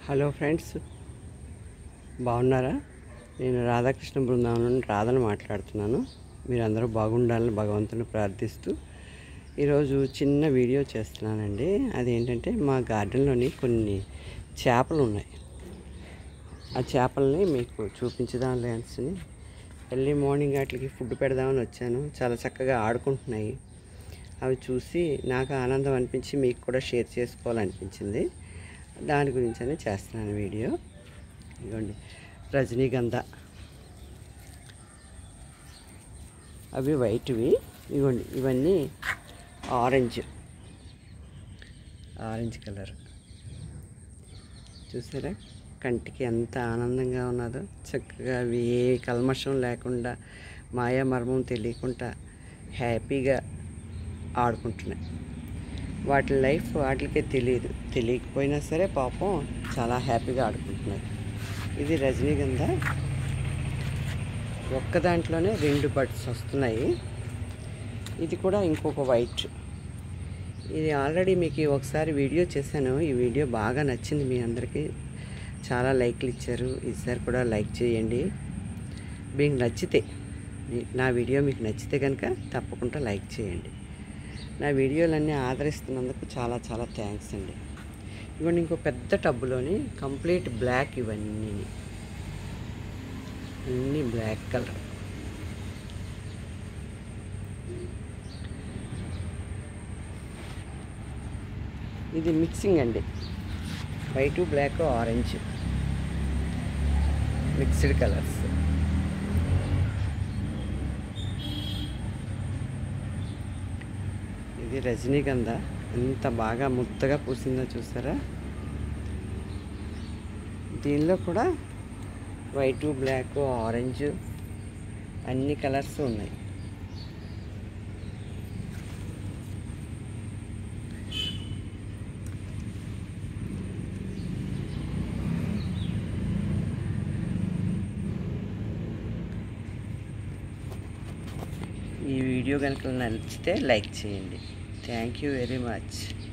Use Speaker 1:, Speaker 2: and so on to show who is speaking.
Speaker 1: hello friends బాగున్నారా నేను రాధాకృష్ణ బృందావనం నుండి రాధను మాట్లాడుతున్నాను మీరందరూ బాగుండాలని భగవంతుని ప్రార్థిస్తూ ఈరోజు చిన్న వీడియో చేస్తున్నానండి అదేంటంటే మా గార్డెన్లోని కొన్ని చేపలు ఉన్నాయి ఆ చేపల్ని మీకు చూపించుదాం లేన్స్ని ఎర్లీ మార్నింగ్ వాటికి ఫుడ్ పెడదామని వచ్చాను చాలా చక్కగా ఆడుకుంటున్నాయి అవి చూసి నాకు ఆనందం అనిపించి మీకు కూడా షేర్ చేసుకోవాలనిపించింది దాని గురించి అని చేస్తున్నాను వీడియో ఇదిగోండి రజనీగంధ అవి వైట్వి ఇవ్వండి ఇవన్నీ ఆరెంజ్ ఆరెంజ్ కలర్ చూసారా కంటికి ఎంత ఆనందంగా ఉన్నదో చక్కగా అవి ఏ కల్మషం లేకుండా మాయా మర్మం తెలియకుండా హ్యాపీగా ఆడుకుంటున్నాయి వాటి లైఫ్ వాటికే తెలియదు తెలియకపోయినా సరే పాపం చాలా హ్యాపీగా ఆడుకుంటున్నాయి ఇది రజనీగంధ ఒక్క దాంట్లోనే రెండు బర్డ్స్ వస్తున్నాయి ఇది కూడా ఇంకొక వైట్ ఇది ఆల్రెడీ మీకు ఒకసారి వీడియో చేశాను ఈ వీడియో బాగా నచ్చింది మీ అందరికీ చాలా లైక్లు ఇచ్చారు ఈసారి కూడా లైక్ చేయండి మీకు నచ్చితే మీ- నా వీడియో మీకు నచ్చితే కనుక తప్పకుండా లైక్ చేయండి నా వీడియోలన్నీ ఆదరిస్తున్నందుకు చాలా చాలా థ్యాంక్స్ అండి ఇవన్నీ ఇంకో పెద్ద టబ్బులోని కంప్లీట్ బ్లాక్ ఇవన్నీ అన్నీ బ్లాక్ కలర్ ఇది మిక్సింగ్ అండి white black orange mixed colours ఇది రజనీగంధ ఎంత బాగా ముద్దగా పూసిందో చూసారా దీనిలో కూడా వైట్ బ్లాక్ ఆరెంజ్ అన్ని కలర్స్ ఉన్నాయి ఈ వీడియో కనుక నచ్చితే లైక్ చేయండి థ్యాంక్ యూ వెరీ మచ్